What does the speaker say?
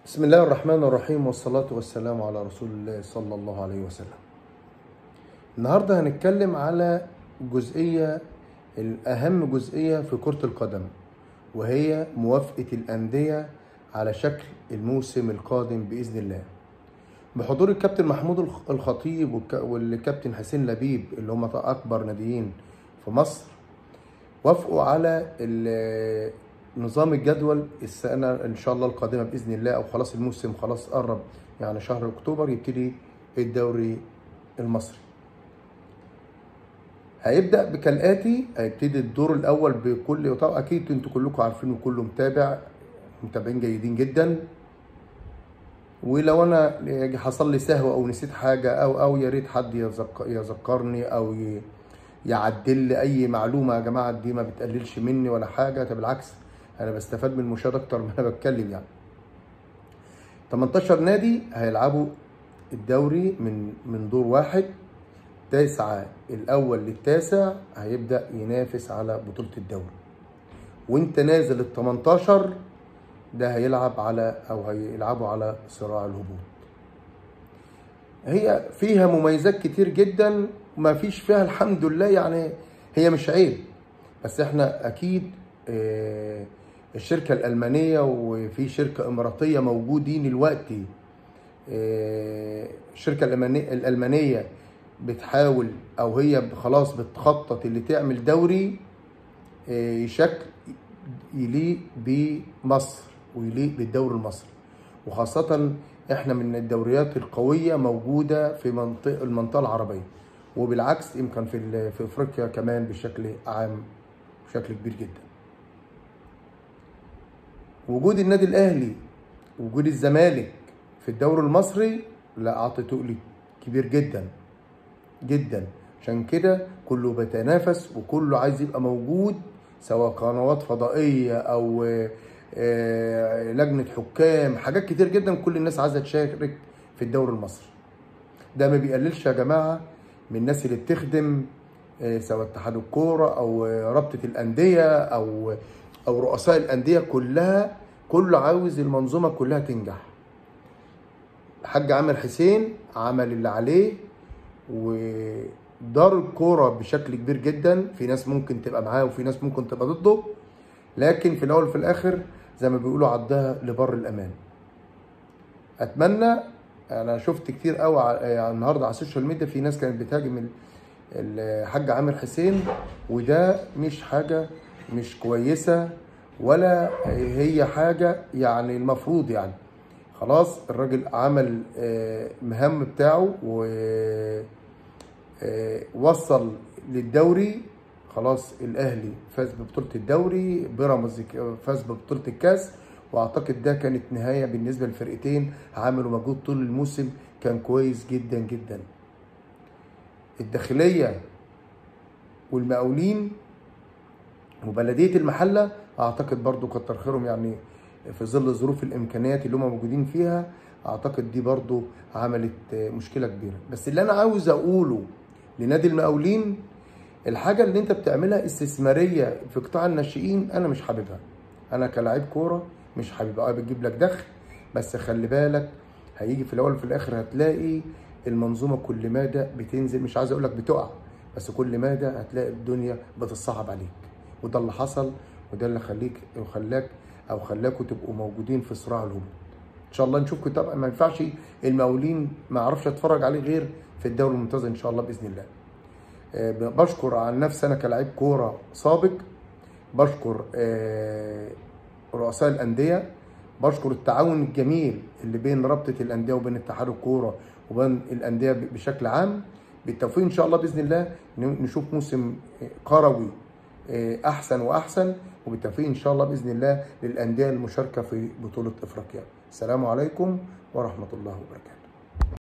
بسم الله الرحمن الرحيم والصلاة والسلام على رسول الله صلى الله عليه وسلم النهاردة هنتكلم على جزئية الأهم جزئية في كرة القدم وهي موافقة الأندية على شكل الموسم القادم بإذن الله بحضور الكابتن محمود الخ- الخطيب والك- والكابتن حسين لبيب اللي هم أكبر ناديين في مصر وافقوا على ال- نظام الجدول السنة إن شاء الله القادمة بإذن الله أو خلاص الموسم خلاص قرب يعني شهر أكتوبر يبتدي الدوري المصري هيبدأ كالآتي هيبتدي الدور الأول بكل طبعا أكيد أنتوا كلكم عارفين وكله متابع متابعين جيدين جدا ولو انا حصل لي سهو او نسيت حاجه او او يا ريت حد يذك- يذكرني او ي- يعدل لي اي معلومه يا جماعه دي ما بتقللش مني ولا حاجه ده بالعكس انا بستفاد من المشاهد اكتر ما انا بتكلم يعني 18 نادي هيلعبوا الدوري من من دور واحد تسعة الأول للتاسع هيبدأ ينافس على بطولة الدوري وانت نازل ال 18 ده هيلعب على او هيلعبوا على صراع الهبوط هي فيها مميزات كتير جدا ما فيش فيها الحمد لله يعني هي مش عيب بس احنا اكيد آه، الشركة الألمانية وفي شركة إماراتية موجودين دلوقتي آه، الشركة الألمانية الألمانية بتحاول أو هي خلاص بتخطط اللي تعمل دوري آه، شكل يليق بمصر ويليق بالدوري المصري وخاصة احنا من الدوريات القوية موجودة في منطقة المنطقة العربية وبالعكس يمكن في ال- في افريقيا كمان بشكل عام بشكل كبير جدا وجود النادي الاهلي وجود الزمالك في الدوري المصري لا اعطي تقل كبير جدا جدا عشان كده كله بيتنافس وكله عايز يبقى موجود سواء قنوات فضائية أو آه، آه، لجنة حكام حاجات كتير جدا كل الناس عايزة تشارك في الدوري المصري ده ما بيقللش يا جماعة من الناس اللي بتخدم آه، سواء اتحاد الكورة أو آه، رابطة الأندية أو أو رؤساء الأندية كلها كله عاوز المنظومة كلها تنجح الحاج عامر حسين عمل اللي عليه ودار الكوره بشكل كبير جدا في ناس ممكن تبقى معاه وفي ناس ممكن تبقى ضده لكن في الاول وفي الاخر زي ما بيقولوا عدها لبر الامان اتمنى انا شفت كتير قوي ع- يعني النهارده على السوشيال ميديا في ناس كانت بتهاجم ال- الحاج عامر حسين وده مش حاجه مش كويسه ولا هي حاجه يعني المفروض يعني خلاص الراجل عمل آه، مهام بتاعه و آه، وصل للدوري خلاص الاهلي فاز ببطوله الدوري بيراميدز فاز ببطوله الكاس واعتقد ده كانت نهايه بالنسبه للفرقتين عملوا مجهود طول الموسم كان كويس جدا جدا الداخليه والمقاولين وبلديه المحله اعتقد برضو كتر خيرهم يعني في ظل ظروف الامكانيات اللي هم موجودين فيها اعتقد دي برضو عملت آه، مشكله كبيره بس اللي انا عاوز اقوله لنادي المقاولين الحاجه اللي انت بتعملها استثماريه في قطاع الناشئين انا مش حاببها انا كلاعب كوره مش حاببها اه بتجيب لك دخل بس خلي بالك هيجي في الاول وفي الاخر هتلاقي المنظومه كل مدى بتنزل مش عايز اقول لك بتقع بس كل مدى هتلاقي الدنيا بتتصعب عليك وده اللي حصل وده اللي خليك وخلاك او خلاكوا تبقوا موجودين في صراع الهبوط ان شاء الله نشوفكم طبعا ما ينفعش المقاولين ما اعرفش اتفرج عليه غير في الدوري الممتاز ان شاء الله باذن الله آه، بشكر عن نفسي انا كلاعب كوره سابق بشكر آه، رؤساء الانديه بشكر التعاون الجميل اللي بين رابطه الانديه وبين اتحاد الكوره وبين الانديه ب- بشكل عام بالتوفيق ان شاء الله باذن الله ن- نشوف موسم كروي آه، احسن واحسن وبالتوفيق ان شاء الله باذن الله للانديه المشاركه في بطوله افريقيا السلام عليكم ورحمه الله وبركاته